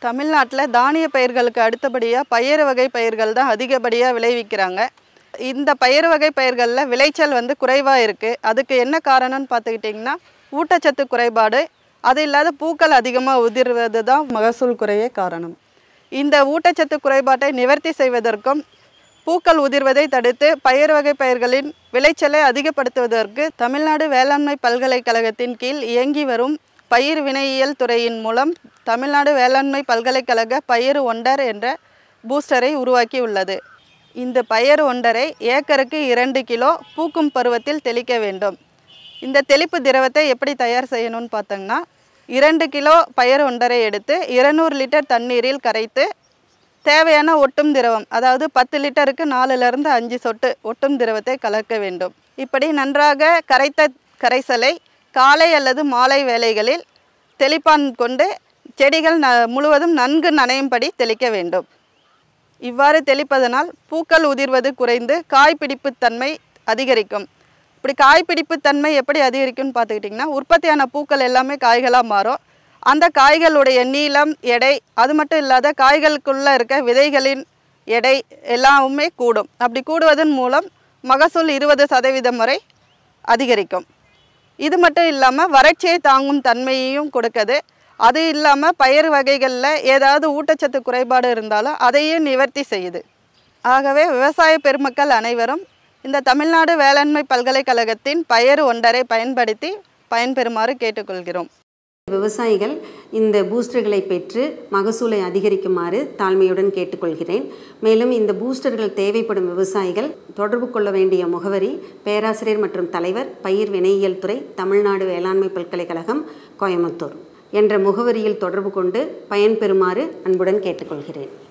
தமிழ்நாட்டில் தானிய பயிர்களுக்கு அடுத்தபடியாக பயறு வகை பயிர்கள் தான் அதிகப்படியாக விளைவிக்கிறாங்க இந்த பயறு வகை பயிர்களில் விளைச்சல் வந்து குறைவாக இருக்குது அதுக்கு என்ன காரணம்னு பார்த்துக்கிட்டிங்கன்னா ஊட்டச்சத்து குறைபாடு அது இல்லாத பூக்கள் அதிகமாக உதிர்வது தான் மகசூல் குறையே காரணம் இந்த ஊட்டச்சத்து குறைபாட்டை நிவர்த்தி செய்வதற்கும் பூக்கள் உதிர்வதை தடுத்து பயிர் வகை பயிர்களின் விளைச்சலை அதிகப்படுத்துவதற்கு தமிழ்நாடு வேளாண்மை பல்கலைக்கழகத்தின் கீழ் இயங்கி வரும் பயிர் வினையியல் துறையின் மூலம் தமிழ்நாடு வேளாண்மை பல்கலைக்கழக பயிர் ஒண்டர் என்ற பூஸ்டரை உருவாக்கியுள்ளது இந்த பயிர் ஒண்டரை ஏக்கருக்கு இரண்டு கிலோ பூக்கும் பருவத்தில் தெளிக்க வேண்டும் இந்த தெளிப்பு திரவத்தை எப்படி தயார் செய்யணும்னு பார்த்தோங்கன்னா இரண்டு கிலோ பயிர் ஒண்டரை எடுத்து இருநூறு லிட்டர் தண்ணீரில் கரைத்து தேவையான ஒட்டும் திரவம் அதாவது பத்து லிட்டருக்கு நாலுலேருந்து அஞ்சு சொட்டு ஒட்டும் திரவத்தை கலக்க வேண்டும் இப்படி நன்றாக கரைத்த கரைசலை காலை அல்லது மாலை வேளைகளில் தெளிப்பான் கொண்டு செடிகள் ந முழுவதும் நன்கு நனையும்படி தெளிக்க வேண்டும் இவ்வாறு தெளிப்பதனால் பூக்கள் உதிர்வது குறைந்து காய் தன்மை அதிகரிக்கும் இப்படி காய் தன்மை எப்படி அதிகரிக்கும்னு பார்த்துக்கிட்டிங்கன்னா உற்பத்தியான பூக்கள் எல்லாமே காய்களாக மாறும் அந்த காய்களுடைய நீளம் எடை அது மட்டும் இல்லாத காய்களுக்குள்ளே இருக்க விதைகளின் எடை எல்லாமே கூடும் அப்படி கூடுவதன் மூலம் மகசூல் இருபது சதவீதம் வரை அதிகரிக்கும் இது மட்டும் இல்லாமல் வறட்சியை தாங்கும் தன்மையையும் கொடுக்குது அது இல்லாமல் பயிர் வகைகளில் ஏதாவது ஊட்டச்சத்து குறைபாடு இருந்தாலும் அதையும் நிவர்த்தி செய்யுது ஆகவே விவசாய பெருமக்கள் அனைவரும் இந்த தமிழ்நாடு வேளாண்மை பல்கலைக்கழகத்தின் பயறு ஒன்றரை பயன்படுத்தி பயன்பெறுமாறு கேட்டுக்கொள்கிறோம் விவசாயிகள் இந்த பூஸ்டர்களை பெற்று மகசூலை அதிகரிக்குமாறு தாழ்மையுடன் கேட்டுக்கொள்கிறேன் மேலும் இந்த பூஸ்டர்கள் தேவைப்படும் விவசாயிகள் தொடர்பு கொள்ள வேண்டிய முகவரி பேராசிரியர் மற்றும் தலைவர் பயிர் வினையியல் துறை தமிழ்நாடு வேளாண்மை பல்கலைக்கழகம் கோயம்புத்தூர் என்ற முகவரியில் தொடர்பு கொண்டு பயன்பெறுமாறு அன்புடன் கேட்டுக்கொள்கிறேன்